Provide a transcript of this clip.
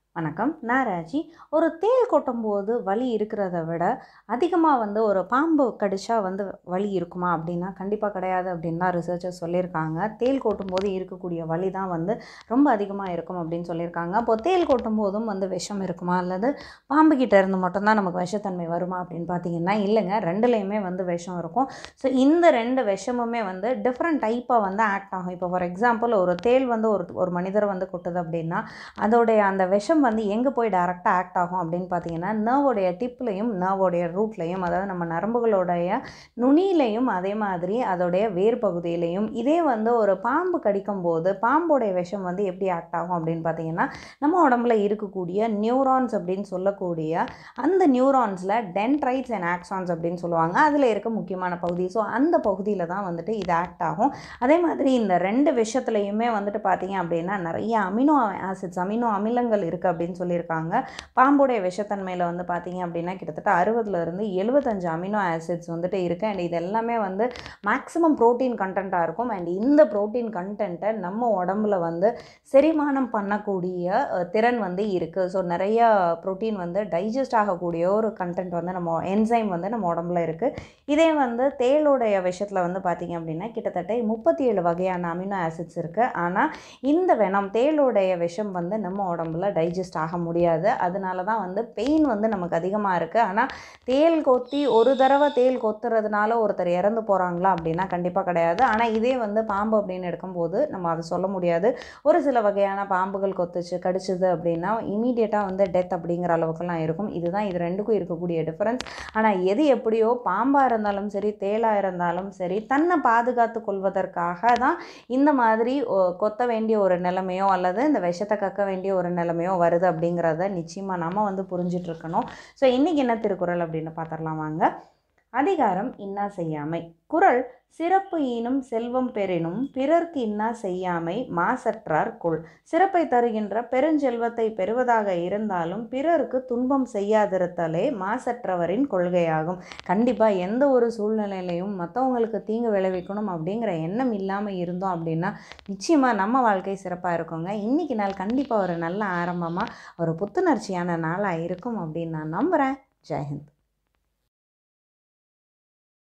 வணக்கம் நான் ராஜி ஒரு தேள் கொட்டும்போது வலி இருக்கிறத விட அதிகமாக வந்து ஒரு பாம்பு கடிச்சா வந்து வலி இருக்குமா அப்படின்னா கண்டிப்பாக கிடையாது அப்படின்னு தான் ரிசர்ச்சர்ஸ் சொல்லியிருக்காங்க தேள் கொட்டும்போது இருக்கக்கூடிய வலி தான் வந்து ரொம்ப அதிகமாக இருக்கும் அப்படின்னு சொல்லியிருக்காங்க அப்போ தேள் கொட்டும் போதும் வந்து விஷம் இருக்குமா அல்லது பாம்பு கிட்ட இருந்து மட்டும்தான் நமக்கு விஷத்தன்மை வருமா அப்படின்னு பார்த்தீங்கன்னா இல்லைங்க ரெண்டுலேயுமே வந்து விஷம் இருக்கும் ஸோ இந்த ரெண்டு விஷமுமே வந்து டிஃப்ரெண்ட் டைப்பாக வந்து ஆக்ட் ஆகும் இப்போ ஃபார் எக்ஸாம்பிள் ஒரு தேள் வந்து ஒரு ஒரு மனிதரை வந்து கொட்டுது அப்படின்னா அதோடைய அந்த விஷம் வந்து எங்கே போய் டைரெக்டாக ஆக்ட் ஆகும் அப்படின்னு பார்த்தீங்கன்னா நர்வோடைய டிப்லையும் நர்வோடைய ரூட்லையும் அதாவது நம்ம நரம்புகளுடைய நுனியிலையும் அதே மாதிரி அதோடைய வேர் பகுதியிலையும் இதே வந்து ஒரு பாம்பு கடிக்கும் போது பாம்போடைய விஷம் வந்து எப்படி ஆக்ட் ஆகும் அப்படின்னு பார்த்தீங்கன்னா நம்ம உடம்புல இருக்கக்கூடிய நியூரான்ஸ் அப்படின்னு சொல்லக்கூடிய அந்த நியூரான்ஸில் டென்ட்ரைட்ஸ் அண்ட் ஆக்சான்ஸ் அப்படின்னு சொல்லுவாங்க அதில் இருக்க முக்கியமான பகுதி ஸோ அந்த பகுதியில் தான் வந்துட்டு இது ஆக்ட் ஆகும் அதே மாதிரி இந்த ரெண்டு விஷயத்துலையுமே வந்துட்டு பார்த்தீங்க அப்படின்னா நிறைய அமினோ ஆசிட்ஸ் அமினோ அமிலங்கள் இருக்குது அப்படின்னு சொல்லியிருக்காங்க பாம்போடைய விஷத்தன்மையில் வந்து பார்த்தீங்க அப்படின்னா கிட்டத்தட்ட அறுபதுலேருந்து எழுபத்தஞ்சு அமினோ ஆசிட்ஸ் வந்துட்டு இருக்குது அண்ட் இது எல்லாமே வந்து மேக்ஸிமம் ப்ரோட்டீன் கண்டென்ட்டாக இருக்கும் அண்ட் இந்த ப்ரோட்டீன் கண்டென்ட்டை நம்ம உடம்புல வந்து செரிமானம் பண்ணக்கூடிய அஹ், திறன் வந்து இருக்குது ஸோ நிறைய ப்ரோட்டீன் வந்து டைஜஸ்ட் ஆகக்கூடிய ஒரு கண்டென்ட் வந்து நம்ம என்சைம் வந்து நம்ம உடம்புல இருக்குது இதே வந்து தேளோடைய விஷயத்தில் வந்து பார்த்தீங்க அப்படின்னா கிட்டத்தட்ட முப்பத்தி ஏழு வகையான அமினோ ஆசிட்ஸ் இருக்குது ஆனால் இந்த வெனம் தேளோடைய விஷம் வந்து நம்ம உடம்புல டைஜஸ்ட் ஆக முடியாது அதனால தான் வந்து பெயின் வந்து நமக்கு அதிகமாக இருக்குது ஆனால் தேள் கொத்தி ஒரு தடவை தேள் கொத்துறதுனால ஒருத்தர் இறந்து போகிறாங்களா அப்படின்னா கண்டிப்பாக கிடையாது ஆனால் இதே வந்து பாம்பு அப்படின்னு எடுக்கும்போது நம்ம அதை சொல்ல முடியாது ஒரு சில வகையான பாம்புகள் கொத்துச்சு கடிச்சது அப்படின்னா இமீடியட்டாக வந்து டெத் அப்படிங்கிற அளவுக்குலாம் இருக்கும் இதுதான் இது ரெண்டுக்கும் இருக்கக்கூடிய டிஃப்ரென்ஸ் ஆனால் எது எப்படியோ பாம்பாக இருந்தாலும் சரி தேளாக இருந்தாலும் சரி தன்னை பாதுகாத்து கொள்வதற்காக தான் இந்த மாதிரி ஓ, கொத்த வேண்டிய ஒரு நிலைமையோ அல்லது இந்த விஷத்தை கக்க வேண்டிய ஒரு நிலைமையோ வருது அப்படிங்கிறத நிச்சயமாக நம்ம வந்து புரிஞ்சிட்டு இருக்கணும் ஸோ இன்றைக்கி என்ன திருக்குறள் அப்படின்னு பார்த்துடலாம் வாங்க அதிகாரம் இன்னா செய்யாமை குறள் சிறப்பு ஈனும் செல்வம் பெறினும் பிறர்க்கு இன்னா செய்யாமை மாசற்றார் கொள் சிறப்பை தருகின்ற பெருஞ்செல்வத்தை பெறுவதாக இருந்தாலும் பிறருக்கு துன்பம் செய்யாதிருத்தலே மாசற்றவரின் கொள்கையாகும் கண்டிப்பாக எந்த ஒரு சூழ்நிலையிலையும் மற்றவங்களுக்கு தீங்கு விளைவிக்கணும் அப்படிங்கிற எண்ணம் இல்லாமல் இருந்தோம் அப்படின்னா நிச்சயமாக நம்ம வாழ்க்கை சிறப்பாக இருக்குங்க இன்றைக்கி நாள் கண்டிப்பாக ஒரு நல்ல ஆரம்பமாக ஒரு புத்துணர்ச்சியான நாளாக இருக்கும் அப்படின்னு நான் நம்புகிறேன் ஜெயஹிந்த்